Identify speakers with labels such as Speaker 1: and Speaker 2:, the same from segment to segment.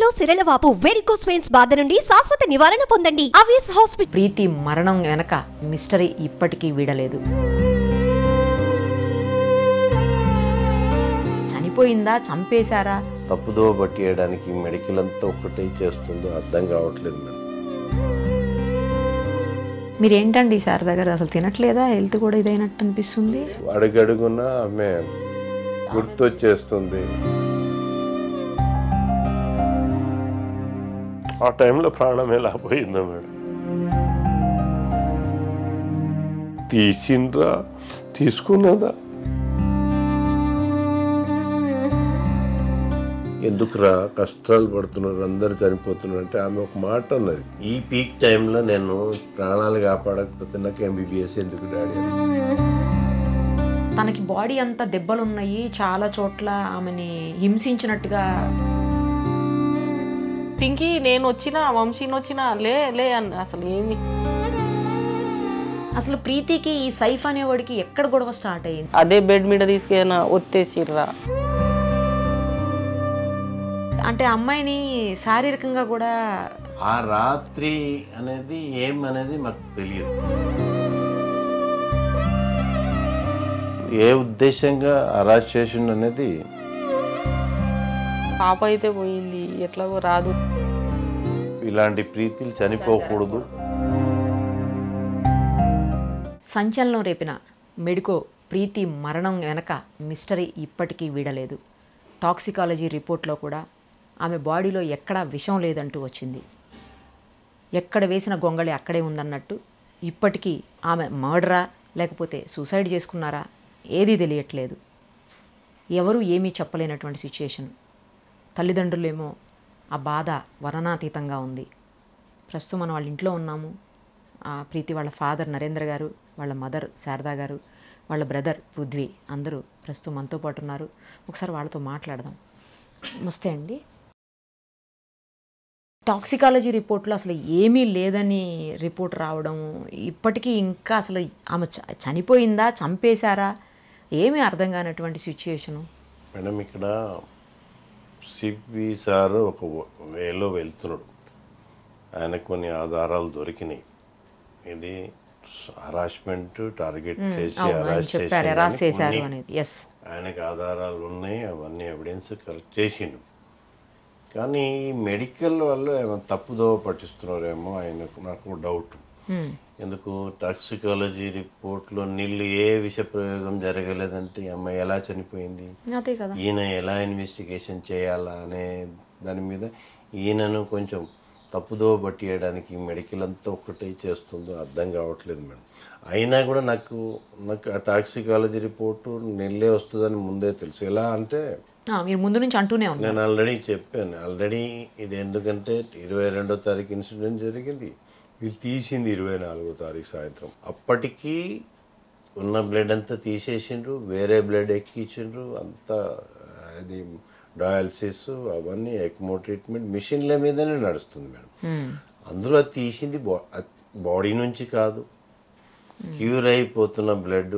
Speaker 1: మోకాల్లో సిరల వాపు varicose veins బాధ నుండి శాశ్వత నివారణ పొందండి అవియస్ హాస్పిటల్
Speaker 2: ప్రీతి మరణం వెనక మిస్టరీ ఇప్పటికీ వీడలేదు చనిపోయిందా చంపేశారా
Speaker 3: తప్పుదో పట్టేయడానికి మెడికల్ అంతా ఒక్కటే చేస్తుందో అర్థం కావట్లేదు మేడం
Speaker 2: మీరేంటండి సార్ దగ్గర అసలు తినట్లేదా హెల్త్ కూడా ఇదైనట్టు అనిపిస్తుంది
Speaker 3: అడుగడుగున ఆమె గుర్తొచ్చేస్తుంది ఆ టైంలో ప్రాణం ఎలా పోయిందో మేడం తీసిండ్రా తీసుకున్నదా ఎందుకురా కష్టాలు పడుతున్నారు అందరు చనిపోతున్నారు అంటే ఆమె ఒక మాట అన్నది ఈ పీక్ టైంలో నేను ప్రాణాలు కాపాడకపోతే నాకు ఎంబీబీఎస్ ఎందుకు డాడీ అని.
Speaker 2: తనకి బాడీ అంతా దెబ్బలు ఉన్నాయి చాలా చోట్ల ఆమెని హింసించినట్టుగా
Speaker 4: పింకీ నేను వచ్చినా వంశీని వచ్చినా లే లే అని అసలు ఏమి
Speaker 2: అసలు ప్రీతికి ఈ సైఫ్ అనేవాడికి ఎక్కడ గొడవ స్టార్ట్ అయ్యింది
Speaker 4: అదే బెడ్ మీద తీసుకెళ్ళిన ఒత్తేసిర్రా
Speaker 2: అంటే అమ్మాయిని శారీరకంగా కూడా
Speaker 3: ఆ రాత్రి అనేది ఏం అనేది మాకు తెలియదు ఏ ఉద్దేశంగా అరెస్ట్ చేసిండు అనేది
Speaker 4: పాప అయితే పోయింది ఎట్లాగో రాదు
Speaker 3: ఇలాంటి ప్రీతిలు చనిపోకూడదు
Speaker 2: సంచలనం రేపిన మెడికో ప్రీతి మరణం వెనక మిస్టరీ ఇప్పటికీ వీడలేదు టాక్సికాలజీ రిపోర్ట్లో కూడా ఆమె బాడీలో ఎక్కడా విషం లేదంటూ వచ్చింది ఎక్కడ వేసిన గొంగళి అక్కడే ఉందన్నట్టు ఇప్పటికీ ఆమె మర్డరా లేకపోతే సూసైడ్ చేసుకున్నారా ఏదీ తెలియట్లేదు ఎవరూ ఏమీ చెప్పలేనటువంటి సిచ్యుయేషన్ తల్లిదండ్రులేమో ఆ బాధ వర్ణనాతీతంగా ఉంది ప్రస్తుతం మనం వాళ్ళ ఇంట్లో ఉన్నాము ఆ ప్రీతి వాళ్ళ ఫాదర్ నరేంద్ర గారు వాళ్ళ మదర్ శారదా గారు వాళ్ళ బ్రదర్ పృథ్వీ అందరూ ప్రస్తుతం మనతో పాటు ఉన్నారు ఒకసారి వాళ్ళతో మాట్లాడదాం నమస్తే అండి టాక్సికాలజీ రిపోర్ట్లో అసలు ఏమీ లేదని రిపోర్ట్ రావడం ఇప్పటికీ ఇంకా అసలు ఆమె చ- చనిపోయిందా చంపేశారా ఏమీ అర్థం కానటువంటి సిచ్యుయేషను
Speaker 3: మేడం ఇక్కడ సిపి సార్ ఒక వేలో వెళ్తున్నాడు ఆయనకు కొన్ని ఆధారాలు దొరికినాయి ఇది హరాస్మెంట్ టార్గెట్ చేసి
Speaker 2: అవును ఆయన
Speaker 3: arrest
Speaker 2: చెప్పారు
Speaker 3: చేసిన
Speaker 2: ఎరాస్
Speaker 3: దానికి
Speaker 2: చేశారు
Speaker 3: కొన్ని
Speaker 2: అనేది ఎస్
Speaker 3: ఆయనకు ఆధారాలు ఉన్నాయి అవన్నీ ఎవిడెన్స్ కలెక్ట్ చేసిండు కానీ ఈ మెడికల్ వాళ్ళు ఏమైనా తప్పుదో పట్టిస్తున్నారేమో ఆయనకు నాకు డౌట్ ఎందుకు టాక్సికాలజీ రిపోర్ట్లో నీళ్ళు ఏ విష ప్రయోగం జరగలేదంటే ఈ అమ్మాయి ఎలా చనిపోయింది
Speaker 2: అదే కదా
Speaker 3: ఈయన ఎలా ఇన్వెస్టిగేషన్ చేయాలా అనే దాని మీద ఈయనను కొంచెం తప్పుదో పట్టియడానికి మెడికల్ అంతా ఒక్కటే చేస్తుందో అర్థం కావట్లేదు మేడం అయినా కూడా నాకు నాకు ఆ టాక్సికాలజీ రిపోర్టు నెల్లే వస్తుందని ముందే తెలుసు ఎలా అంటే
Speaker 2: ఆ, మీరు ముందు నుంచి అంటూనే ఉన్నారు
Speaker 3: నేను ఆల్రెడీ చెప్పాను ఆల్రెడీ ఇది ఎందుకంటే ఇరవై రెండో తారీఖు ఇన్సిడెంట్ జరిగింది వీళ్ళు తీసింది ఇరవై నాలుగో తారీఖు సాయంత్రం అప్పటికీ ఉన్న బ్లడ్ అంతా తీసేసిండ్రు వేరే బ్లడ్ ఎక్కించిండ్రు అంతా అది డయాలసిస్ అవన్నీ ఎక్మో ట్రీట్మెంట్ మిషన్ల మీదనే నడుస్తుంది మేడం అందరూ అది తీసింది బాడీ నుంచి కాదు క్యూర్ అయిపోతున్న బ్లడ్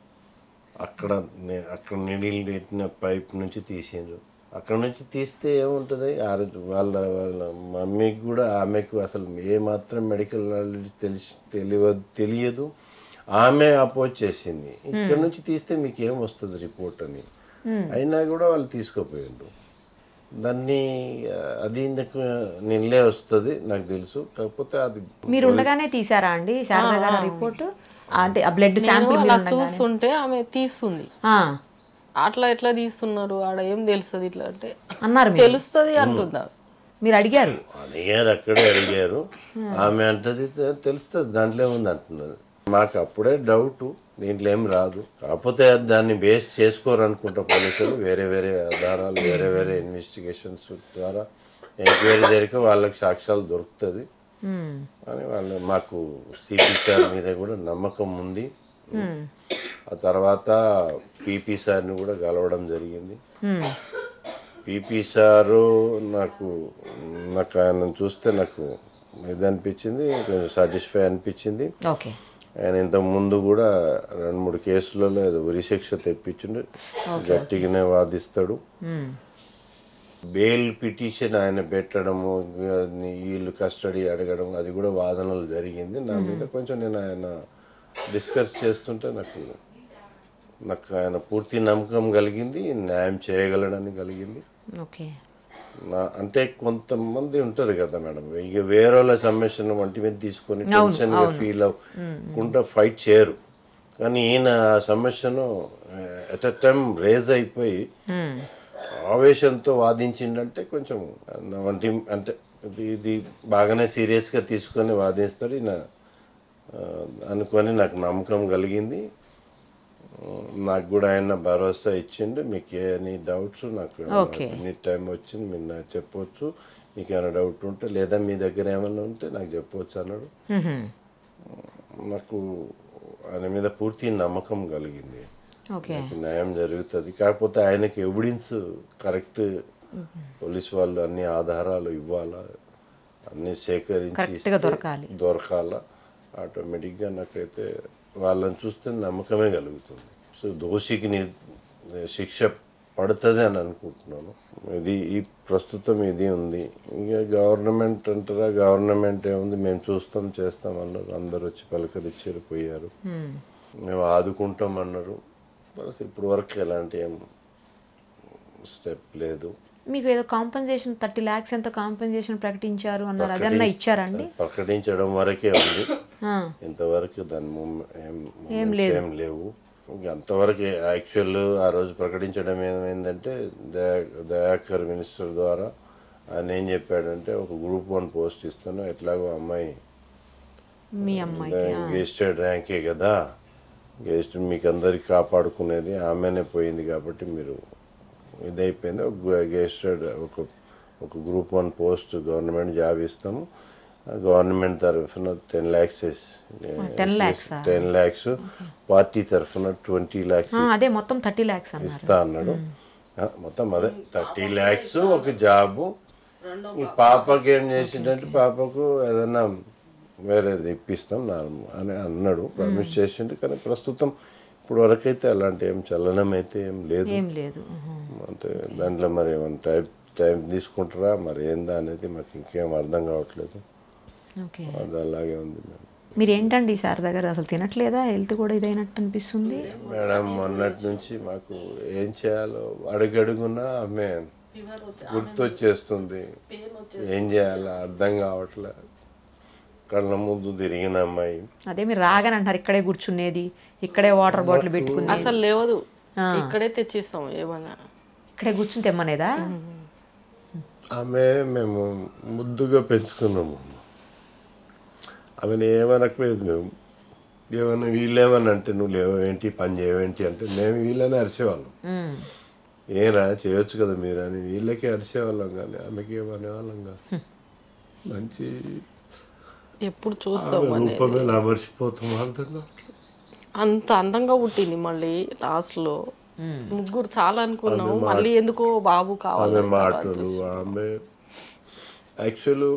Speaker 3: అక్కడ నే- అక్కడ నీడిల్ పెట్టిన పైప్ నుంచి తీసిండ్రు అక్కడ నుంచి తీస్తే ఏముంటుంది ఆ రోజు వాళ్ళ వాళ్ళ మమ్మీకి కూడా ఆమెకు అసలు ఏ మాత్రం మెడికల్ నాలెడ్జ్ తెలిసి తెలియదు తెలియదు ఆమె అపోజ్ చేసింది ఇక్కడ నుంచి తీస్తే మీకు ఏం వస్తుంది రిపోర్ట్ అని అయినా కూడా వాళ్ళు తీసుకోపోయిండ్రు దాన్ని ఆ, అది ఇందుకు నిన్నే వస్తుంది నాకు తెలుసు కాకపోతే అది
Speaker 2: మీరు ఉండగానే తీసారా అండి శారదా గారి రిపోర్ట్ అంటే ఆ బ్లడ్ శాంపుల్
Speaker 4: అలా చూస్తుంటే ఆమె తీస్తుంది
Speaker 2: ఆ,
Speaker 4: అట్లా ఎట్లా తీస్తున్నారు ఆడ ఏం తెలుస్తుంది ఇట్లా అంటే
Speaker 2: అన్నారు మీరు
Speaker 4: తెలుస్తుంది అంటున్నారు
Speaker 2: మీరు అడిగారు
Speaker 3: అడిగారు అక్కడే అడిగారు ఆమె అంటది "తె- తెలుస్తుంది దాంట్లో ఏముంది అంటున్నది మాకు అప్పుడే డౌట్ దీంట్లో ఏం రాదు కాకపోతే దాన్ని బేస్ చేసుకోరు అనుకుంటా పోలీసులు వేరే వేరే ఆధారాలు వేరే వేరే ఇన్వెస్టిగేషన్స్ ద్వారా ఎంక్వైరీ జరిగి వాళ్ళకి సాక్ష్యాలు దొరుకుతుంది
Speaker 2: మ్మ్.
Speaker 3: అని వాళ్ళు మాకు సిపి సార్ మీద కూడా నమ్మకం ఉంది ఆ తర్వాత పిపి సార్ని కూడా కలవడం జరిగింది
Speaker 2: మ్మ్.
Speaker 3: పిపి సారు నాకు నాకు ఆయన చూస్తే నాకు ఇది అనిపించింది కొంచెం సాటిస్ఫై అనిపించింది
Speaker 2: ఓకే
Speaker 3: ఆయన ఇంత ముందు కూడా రెండు మూడు కేసులలో ఏదో ఉరిశిక్ష తెప్పించిండు గట్టిగానే వాదిస్తాడు
Speaker 2: మ్మ్.
Speaker 3: బెయిల్ పిటిషన్ ఆయన పెట్టడము ఇక వీళ్ళు కస్టడీ అడగడం అది కూడా వాదనలు జరిగింది నా మీద కొంచెం నేను ఆయన డిస్కస్ చేస్తుంటే నాకు నాకు ఆయన పూర్తి నమ్మకం కలిగింది న్యాయం చేయగలడని కలిగింది
Speaker 2: ఓకే
Speaker 3: నా అంటే కొంతమంది ఉంటారు కదా మేడం ఇక వేరే వాళ్ళ సమస్యను వంటి మీద తీసుకొని టెన్షన్ ఫీల్ అవ్వకుండా ఫైట్ చేయరు కానీ ఈయన ఆ సమస్యను ఎట్ అ టైం రేజ్ అయిపోయి ఆవేశంతో వాదించిండంటే కొంచెం నా వంటి అంటే ఇది ఇది బాగానే సీరియస్గా తీసుకొని వాదిస్తాడు ఈయన ఆ, అనుకొని నాకు నమ్మకం కలిగింది ఆ, నాకు కూడా ఆయన భరోసా ఇచ్చిండు మీకు ఏ ఎనీ డౌట్స్ నాకు
Speaker 2: Okay.
Speaker 3: ఎనీ టైం వచ్చింది మీరు నాకు చెప్పవచ్చు మీకు ఏమైనా డౌట్ ఉంటే లేదా మీ దగ్గర ఏమైనా ఉంటే నాకు చెప్పవచ్చు అన్నాడు నాకు ఆయన మీద పూర్తి నమ్మకం కలిగింది
Speaker 2: ఓకే
Speaker 3: నాకు న్యాయం జరుగుతుంది కాకపోతే ఆయనకి ఎవిడెన్స్ కరెక్ట్ పోలీస్ వాళ్ళు అన్ని ఆధారాలు ఇవ్వాలా అన్ని సేకరించి
Speaker 2: Correct గా
Speaker 3: ఇస్తే
Speaker 2: దొరకాలి.
Speaker 3: దొరకాల ఆటోమేటిక్గా నాకైతే వాళ్ళని చూస్తే నమ్మకమే కలుగుతుంది సో దోషికి ని శిక్ష పడుతుంది అని అనుకుంటున్నాను ఇది ఈ ప్రస్తుతం ఇది ఉంది ఇంకా గవర్నమెంట్ అంటారా గవర్నమెంట్ ఏముంది మేము చూస్తాం చేస్తాం అన్నారు అందరు వచ్చి పలకరించారు పోయారు మేము ఆదుకుంటాం అన్నారు బస్ ఇప్పుడు వరకు ఎలాంటి ఏం స్టెప్ లేదు
Speaker 2: మీకు ఏదో కాంపెన్సేషన్ థర్టీ ల్యాక్స్ ఎంత కాంపెన్సేషన్ ప్రకటించారు అన్నారు అదన్నా ఇచ్చారండి
Speaker 3: ప్రకటించడం వరకే ఉంది
Speaker 2: ఆ,
Speaker 3: ఇంతవరకు దాని మూవ్- ఏం
Speaker 2: ఏం
Speaker 3: movements
Speaker 2: లేదు.
Speaker 3: ఏం లేవు ఇంక అంతవరకు యాక్చువల్ ఆ రోజు ప్రకటించడం ఏమైందంటే దయా- దయాకర్ మినిస్టర్ ద్వారా ఆయన ఏం చెప్పాడంటే ఒక గ్రూప్ వన్ పోస్ట్ ఇస్తాను ఎట్లాగో అమ్మాయి
Speaker 2: మీ అమ్మాయికి ఆ.
Speaker 3: గెస్టెడ్ ర్యాంకే కదా గెస్ట్ మీకు అందరికి కాపాడుకునేది ఆమెనే పోయింది కాబట్టి మీరు ఇదైపోయింది ఒక గెస్టెడ్ ఒక ఒక group one post government job ఇస్తాము గవర్నమెంట్ తరఫున టెన్ ల్యాక్స్
Speaker 2: 10 lakhs ఆ?
Speaker 3: టెన్ ల్యాక్స్ పార్టీ తరఫున ట్వంటీ ల్యాక్స్
Speaker 2: ఆ, అదే మొత్తం థర్టీ ల్యాక్స్ అన్నారు
Speaker 3: ఇస్తా అన్నాడు ఆ, మొత్తం అదే థర్టీ ల్యాక్స్ ఒక జాబు ఈ పాపకి ఏం చేసిండంటే పాపకు ఏదైనా వేరేది ఇప్పిస్తాం నార్మల్ అని అన్నాడు ప్రామిస్ చేసిండు కానీ ప్రస్తుతం ఇప్పుడు వరకైతే అలాంటి ఏం చలనం అయితే ఏం లేదు
Speaker 2: ఏం లేదు ఉహు.
Speaker 3: అంటే దాంట్లో మరి ఏమైనా టైం టైం తీసుకుంటారా మరి ఏందా అనేది మాకు ఇంకేం అర్థం కావట్లేదు
Speaker 2: ఓకే
Speaker 3: అది అలాగే ఉంది మేడం
Speaker 2: మీరు ఏంటండి సార్ దగ్గర అసలు తినట్లేదా హెల్త్ కూడా ఇదైనట్టు అనిపిస్తుంది
Speaker 3: మేడం మొన్నటి నుంచి మాకు ఏం చేయాలో అడుగడుగునా ఆమె గుర్తొచ్చేస్తుంది ఏం చేయాలో అర్థం కావట్లే కళ్ళ ముందు తిరిగిన అమ్మాయి
Speaker 2: అదే మీరు రాగానే అంటారు ఇక్కడే కూర్చునేది ఇక్కడే వాటర్ బాటిల్ పెట్టుకుని
Speaker 4: అసలు లేవదు ఇక్కడే తెచ్చిస్తాం ఏమన్నా
Speaker 2: ఇక్కడే కూర్చుని తెమ్మనేదా
Speaker 3: ఆమె మేము ముద్దుగా పెంచుకున్నాము ఆమెను ఏమనకపోయేది మేము ఏమన్నా వీళ్ళేమని అంటే నువ్వు లేవేంటి పని చేయవేంటి అంటే మేము వీళ్ళని అరిసేవాళ్ళం
Speaker 2: ఉమ్.
Speaker 3: ఏరా చేయొచ్చు కదా మీరు అని వీళ్ళకే అరిసేవాళ్ళం కానీ ఆమెకి ఏమనేవాళ్ళం కాదు మంచి
Speaker 4: ఎప్పుడు చూస్తాం
Speaker 3: ఆమె
Speaker 4: అనేది
Speaker 3: రూపమే నా మర్చిపోతాం అర్థం కావట్లేదు.
Speaker 4: అంత అందంగా పుట్టింది మళ్ళీ లాస్ట్ లో ముగ్గురు చాలా అనుకున్నాం మళ్ళీ ఎందుకో బాబు
Speaker 3: ఆమె
Speaker 4: కావాలి
Speaker 3: మాటలు ఆమె యాక్చువల్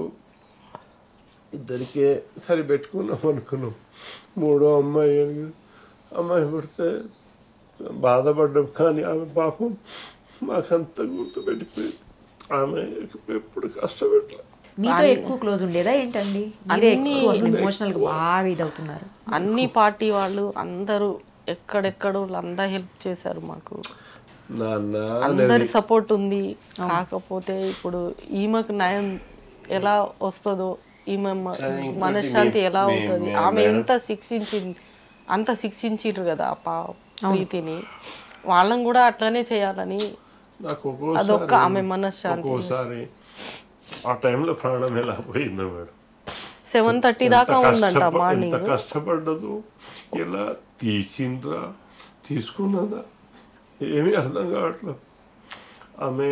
Speaker 3: ఇద్దరికే సరి పెట్టుకున్నాం అనుకున్నాం మూడో అమ్మాయి అని అమ్మాయి పుడితే బాధపడ్డాం కానీ ఆమె పాపం మాకంత గుర్తు పెట్టిపోయింది ఆమె ఎప్పుడు కష్టపెట్టలే
Speaker 2: మీతో ఎక్కువ క్లోజ్ ఉండేదా ఏంటండి మీరే ఎక్కువ అసలు ఎమోషనల్ గా బాగా ఇదవుతున్నారు
Speaker 4: అన్ని పార్టీ వాళ్ళు అందరూ ఎక్కడెక్కడ అందరూ హెల్ప్ చేశారు మాకు
Speaker 3: నాన్న
Speaker 4: అందరి సపోర్ట్ ఉంది కాకపోతే ఇప్పుడు ఈమెకు న్యాయం ఎలా వస్తుందో ఈమె మ- మనశ్శాంతి ఎలా అవుతుంది ఆమె ఎంత శిక్షించింది అంత శిక్షించారు కదా ఆ పా ప్రీతిని వాళ్ళని కూడా అట్లనే చేయాలని
Speaker 3: నాకు
Speaker 4: అదొక్క
Speaker 3: ఒక్కోసారి
Speaker 4: ఆమె మనశ్శాంతి
Speaker 3: ఒక్కోసారి ఆ టైంలో ప్రాణం ఎలా పోయిందో మేడం
Speaker 4: సెవెన్ థర్టీ దాకా
Speaker 3: ఎంత
Speaker 4: ఉందంట
Speaker 3: కష్టప- ఎంత
Speaker 4: మార్నింగ్
Speaker 3: కష్టపడ్డదు ఎలా తీసిండ్రా తీసుకున్నదా ఏమీ అర్థం కావట్లేదు ఆమె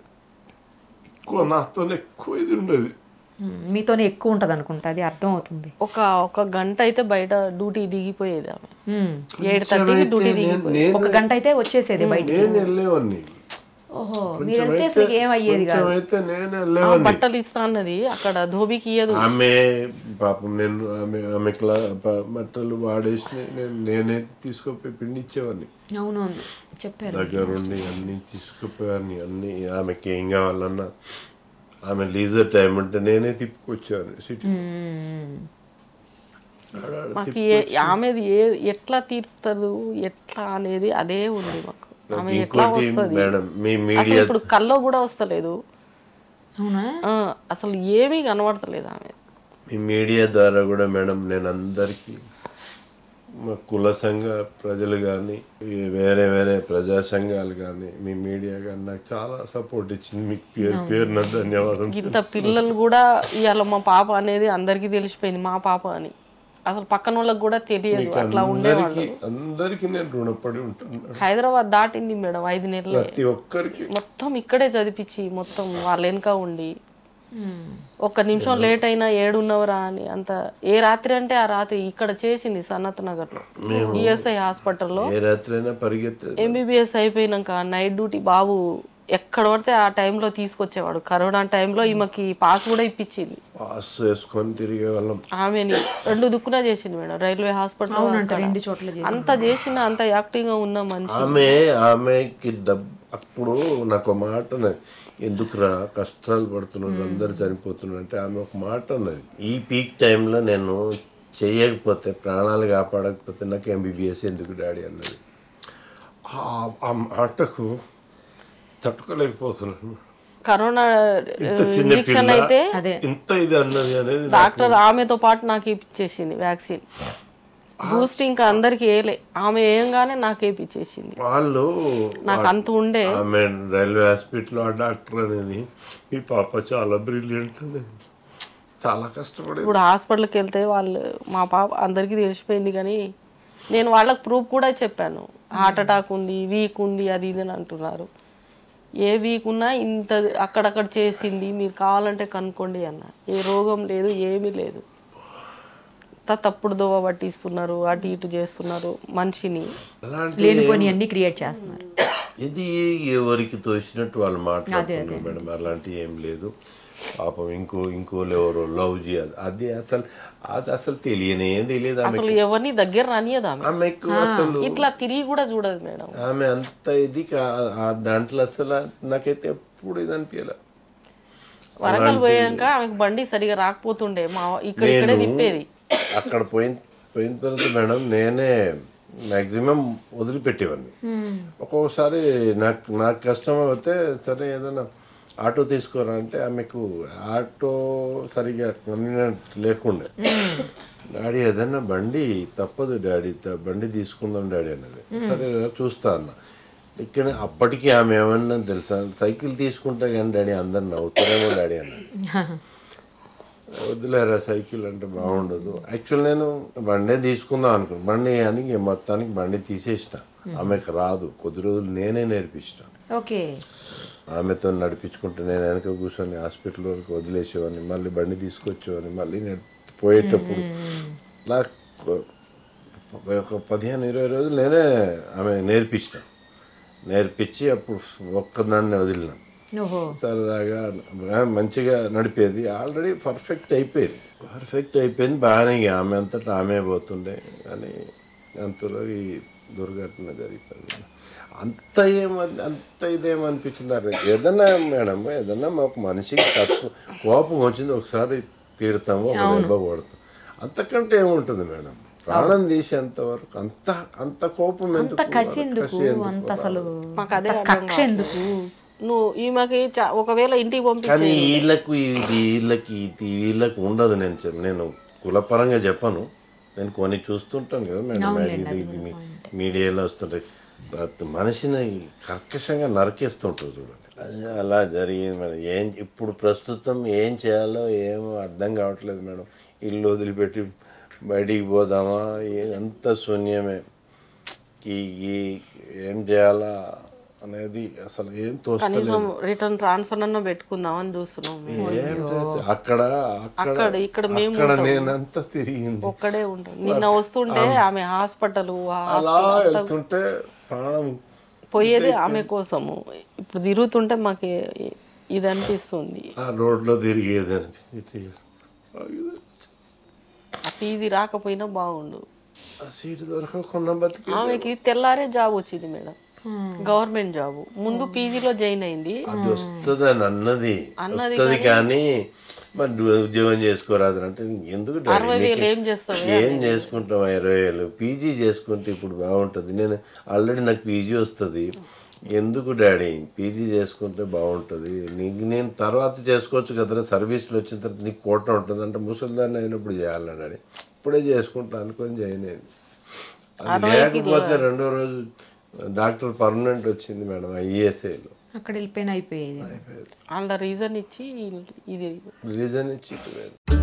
Speaker 3: ఎక్కువ నాతో ఎక్కువ ఇది ఉండేది
Speaker 2: ఉమ్, మీతోనే ఎక్కువ ఉంటది అనుకుంటా అది అర్థం అవుతుంది
Speaker 4: ఒక ఒక గంట అయితే బయట డ్యూటీ దిగిపోయేది ఆమె
Speaker 2: ఉమ్.
Speaker 4: ఏడు థర్టీకి డ్యూటీ దిగిపోయేది
Speaker 3: నేను
Speaker 2: ఒక గంట అయితే వచ్చేసేది బయట
Speaker 3: నేను వెళ్ళేవాడిని
Speaker 2: ఓహో మీరు వెళ్తే అసలు ఏం అయ్యేది కాదు
Speaker 3: అయితే నేను
Speaker 4: ఆ
Speaker 3: వెళ్ళేవాడిని
Speaker 4: బట్టలు ఇస్తా అన్నది అక్కడ ధోబికి ఇయ్యదు
Speaker 3: ఆమె పాపం నేను ఆమె ఆమె క్లా ప- బట్టలు వాడేసి నేను నేనే తీసుకుపోయి పిండి ఇచ్చేవాడిని
Speaker 2: అవునవును చెప్పారు
Speaker 3: దగ్గరుండి అన్ని తీసుకుపోయాన్ని అన్ని ఆమెకి ఏం కావాలన్నా ఆమె లీజర్ టైం అంటే నేనే తిప్పుకొచ్చాను సిటీ
Speaker 2: మ్మ్.
Speaker 4: మాకు ఏ- ఆమెది ఏ ఎట్లా తీరుతుంది ఎట్లా అనేది అదే ఉంది మాకు ఆమె ఎట్లా
Speaker 3: ఇంకోటి
Speaker 4: వస్తుంది
Speaker 3: మేడం మీ
Speaker 4: అసలు
Speaker 3: మీడియా
Speaker 4: ఇప్పుడు కల్లో కూడా వస్తలేదు
Speaker 2: అవునా
Speaker 4: ఆ, అసలు ఏమీ కనబడతలేదు ఆమె
Speaker 3: మీ మీడియా ద్వారా కూడా మేడం నేను అందరికీ మా కుల సంఘ ప్రజలు కానీ వేరే వేరే ప్రజా సంఘాలు కానీ మీ మీడియా కానీ నాకు చాలా సపోర్ట్ ఇచ్చింది మీకు పేరు పేరున ధన్యవాదం
Speaker 4: ఇంత పిల్లలు కూడా ఇవాళ మా పాప అనేది అందరికీ తెలిసిపోయింది మా పాప అని అసలు పక్కన వాళ్ళకి కూడా తెలియదు అట్లా ఉండేవాళ్ళు
Speaker 3: అందరికీ అందరికీ నేను రుణపడి ఉంటున్నాను
Speaker 4: హైదరాబాద్ దాటింది మేడం ఐదు నెలలే
Speaker 3: ప్రతి ఒక్కరికి
Speaker 4: మొత్తం ఇక్కడే చదివించి మొత్తం వాళ్ళ వెనక ఉండి ఒక్క నిమిషం లేట్ అయినా ఏడున్నవరా అని అంత ఏ రాత్రి అంటే ఆ రాత్రి ఇక్కడ చేసింది సనత్ నగర్ లో ఈఎస్ఐ హాస్పిటల్లో
Speaker 3: ఏ రాత్రి అయినా పరిగెత్తే
Speaker 4: ఎంబీబీఎస్ అయిపోయినాక నైట్ డ్యూటీ బాబు ఎక్కడ పడితే ఆ టైంలో తీసుకొచ్చేవాడు కరోనా టైంలో ఈమెకి పాస్ కూడా ఇప్పించింది
Speaker 3: పాస్ వేసుకొని తిరిగే వాళ్ళం
Speaker 4: ఆమెని రెండు దుక్కున చేసింది మేడం రైల్వే హాస్పిటల్
Speaker 2: అవునంట రెండు చోట్ల చేసి
Speaker 4: అంత చేసిన అంత యాక్టివ్ గా ఉన్న మనిషి
Speaker 3: ఆమె ఆమెకి డబ్బు అప్పుడు నాకు ఒక మాట ఉన్నది ఎందుకురా కష్టాలు పడుతున్నారు అందరు చనిపోతున్నారు అంటే ఆమె ఒక మాట ఉన్నది ఈ పీక్ టైంలో నేను చేయకపోతే ప్రాణాలు కాపాడకపోతే నాకు ఎంబీబీఎస్ ఎందుకు డాడీ అన్నది ఆ- ఆ మాటకు తట్టుకోలేకపోతున్నాను
Speaker 4: కరోనా
Speaker 3: ఇంత చిన్న
Speaker 4: ఇంజక్షన్
Speaker 3: పిల్ల
Speaker 4: అయితే
Speaker 2: అదే
Speaker 3: ఇంత ఇది అన్నది అనేది
Speaker 4: డాక్టర్ ఆమెతో పాటు నాకు ఇప్పించేసింది వ్యాక్సిన్ బూస్ట్ ఇంకా అందరికి వేయలే ఆమె ఏంగానే నాకు వేపించేసింది
Speaker 3: వాళ్ళు
Speaker 4: నాకు అంత ఉండే
Speaker 3: ఆమె రైల్వే హాస్పిటల్ ఆ డాక్టర్ అనేది మీ పాప చాలా బ్రిలియంట్ అనేది చాలా కష్టపడేది
Speaker 4: ఇప్పుడు హాస్పిటల్కి వెళ్తే వాళ్ళు మా పాప అందరికీ తెలిసిపోయింది కానీ నేను వాళ్ళకి ప్రూఫ్ కూడా చెప్పాను హార్ట్ అటాక్ ఉంది వీక్ ఉంది అది ఇది అని అంటున్నారు ఏ వీక్ ఉన్నా ఇంత అక్కడక్కడ చేసింది మీరు కావాలంటే కనుక్కోండి అన్న ఏ రోగం లేదు ఏమీ లేదు అంతా తప్పుడు దోవ పట్టిస్తున్నారు అటు ఇటు చేస్తున్నారు మనిషిని
Speaker 3: అలాంటి
Speaker 2: లేనిపోని అన్ని క్రియేట్ చేస్తున్నారు
Speaker 3: ఇది ఎవరికి తోచినట్టు వాళ్ళు మాట్లాడుతున్నారు మేడం అలాంటి ఏం లేదు పాపం ఇంకో ఇంకోళ్ళు ఎవరో లవ్ చేయాలి అది అసలు అది అసలు తెలియనే తెలియదు ఆమె
Speaker 4: అసలు ఎవరిని దగ్గర రానియదు ఆమె
Speaker 3: ఆమెకు అసలు
Speaker 4: ఇట్లా తిరిగి కూడా చూడదు మేడం
Speaker 3: ఆమె అంత ఇది కా- ఆ దాంట్లో అసలు నాకైతే ఎప్పుడు ఇది అనిపించలే
Speaker 4: వరంగల్ పోయాక ఆమెకు బండి సరిగా రాకపోతుండే మా ఇక్కడ ఇక్కడే తిప్పేది
Speaker 3: అక్కడ పోయిన పోయిన తర్వాత మేడం నేనే మ్యాక్సిమం వదిలిపెట్టేవాడిని ఒక్కొక్కసారి నాకు నాకు కష్టం అయితే సరే ఏదైనా ఆటో తీసుకోరా అంటే ఆమెకు ఆటో సరిగా కన్వీనియంట్ లేకుండే డాడీ ఏదైనా బండి తప్పదు డాడీ త- బండి తీసుకుందాం డాడీ అన్నది సరే రా, చూస్తా అన్న ఇక్కడ అప్పటికి ఆమె ఏమన్నా తెలుసా సైకిల్ తీసుకుంటా కానీ డాడీ అందరు నవ్వుతారేమో డాడీ అన్నది వద్దులేరా సైకిల్ అంటే బాగుండదు యాక్చువల్ నేను బండే తీసుకుందాం అనుకున్నాను బండి అని ఇంక మొత్తానికి బండి తీసేసిన ఆమెకు రాదు కొద్ది రోజులు నేనే నేర్పించిన
Speaker 2: ఓకే
Speaker 3: ఆమెతో నడిపించుకుంటూ నేను వెనక కూర్చొని హాస్పిటల్ వరకు వదిలేసేవాడిని మళ్ళీ బండి తీసుకొచ్చేవాడిని మళ్ళీ నేను పోయేటప్పుడు నాకు ఒక పదిహేను ఇరవై రోజులు నేనే ఆమె నేర్పించిన నేర్పించి అప్పుడు ఒక్కదాన్ని వదిలిన
Speaker 2: ఓహో
Speaker 3: సరదాగా ఆ, మంచిగా నడిపేది ఆల్రెడీ పర్ఫెక్ట్ అయిపోయింది పర్ఫెక్ట్ అయిపోయింది బాగానే ఇక ఆమె అంతటా ఆమె పోతుండే కానీ అంతలో ఈ దుర్ఘటన జరిగిపోయింది అంత ఏమని అంత ఇదేమనిపించింది అరే ఏదన్నా మేడం ఏదన్నా మాకు మనిషికి తక్కువ కోపం వచ్చింది ఒకసారి తీరుతాము ఒక దెబ్బ కొడతాం అంతకంటే ఏముంటుంది మేడం ప్రాణం తీసేంత వరకు అంత అంత కోపం ఎందుకు
Speaker 2: అంత కసి ఎందుకు అంత అసలు
Speaker 4: మాకు అదే
Speaker 2: అంత కక్ష ఎందుకు
Speaker 4: నువ్వు ఈమెకి చ- ఒకవేళ ఇంటికి పంపి
Speaker 3: కానీ వీళ్ళకు ఇది వీళ్ళకి ఇది వీళ్ళకి ఉండదు నేను చెప్- నేను కులపరంగా చెప్పను నేను కొన్ని చూస్తుంటాను కదా మేడం ఇది- ఇది మీ- మీడియాలో వస్తుంటాయి బట్ మనిషిని కర్కశంగా నరికేస్తుంటారు చూడండి అది అలా జరిగింది మేడం ఏం ఇప్పుడు ప్రస్తుతం ఏం చేయాలో ఏమో అర్థం కావట్లేదు మేడం ఇల్లు వదిలిపెట్టి బయటికి పోదామా ఏ- అంత శూన్యమే ఈ ఈ- ఏం చేయాలా అనేది అసలు ఏం తోస్తలేదు
Speaker 4: కనీసం రిటర్న్ ట్రాన్స్ఫర్ అన్న పెట్టుకుందాం అని చూస్తున్నాం మేము.
Speaker 3: ఏం చేస్తే అక్కడ అక్కడ
Speaker 4: అక్కడ ఇక్కడ మేము
Speaker 3: అక్కడ నేనంతా తిరిగింది
Speaker 4: ఒక్కడే ఉంటాం నిన్న వస్తుంటే ఆమె హాస్పిటల్
Speaker 3: అలా వెళ్తుంటే ప్రాణం
Speaker 4: పోయేది ఆమె కోసము ఇప్పుడు తిరుగుతుంటే మాకు ఇది అనిపిస్తుంది
Speaker 3: ఆ రోడ్లో తిరిగేది అనిపించింది
Speaker 4: ఆ పీజీ రాకపోయినా బాగుండు
Speaker 3: ఆ సీటు దొరకకుండా బతికి
Speaker 4: ఆమెకి తెల్లారే జాబ్ వచ్చింది మేడం గవర్నమెంట్ జాబ్ ముందు పీజీలో జాయిన్ అయింది
Speaker 3: అది వస్తుందని అన్నది వస్తుంది కానీ మరి నువ్వు ఉద్యోగం చేసుకోరాదు అంటే ఎందుకు డాడీ
Speaker 4: అరవై వేలు
Speaker 3: నీకు
Speaker 4: ఏం చేస్తావు
Speaker 3: ఏం చేసుకుంటాం ఇరవై వేలు పీజీ చేసుకుంటే ఇప్పుడు బాగుంటుంది నేను ఆల్రెడీ నాకు పీజీ వస్తుంది ఎందుకు డాడీ పీజీ చేసుకుంటే బాగుంటుంది నీకు నేను తర్వాత చేసుకోవచ్చు కదరా సర్వీస్లో వచ్చిన తర్వాత నీకు కోట ఉంటుంది అంటే ముసలిదాన్ని అయినప్పుడు చేయాలని డాడీ ఇప్పుడే చేసుకుంటా అనుకొని జాయిన్ అయింది అది లేకపోతే రెండో రోజు డాక్టర్ పర్మనెంట్ వచ్చింది మేడం ఐఏఎస్ఐలో
Speaker 2: అక్కడ వెళ్ళిపోయిన అయిపోయేది
Speaker 4: వాళ్ళ రీజన్ ఇచ్చి ఇది
Speaker 3: రీజన్ ఇచ్చి ఇటు పోయింది.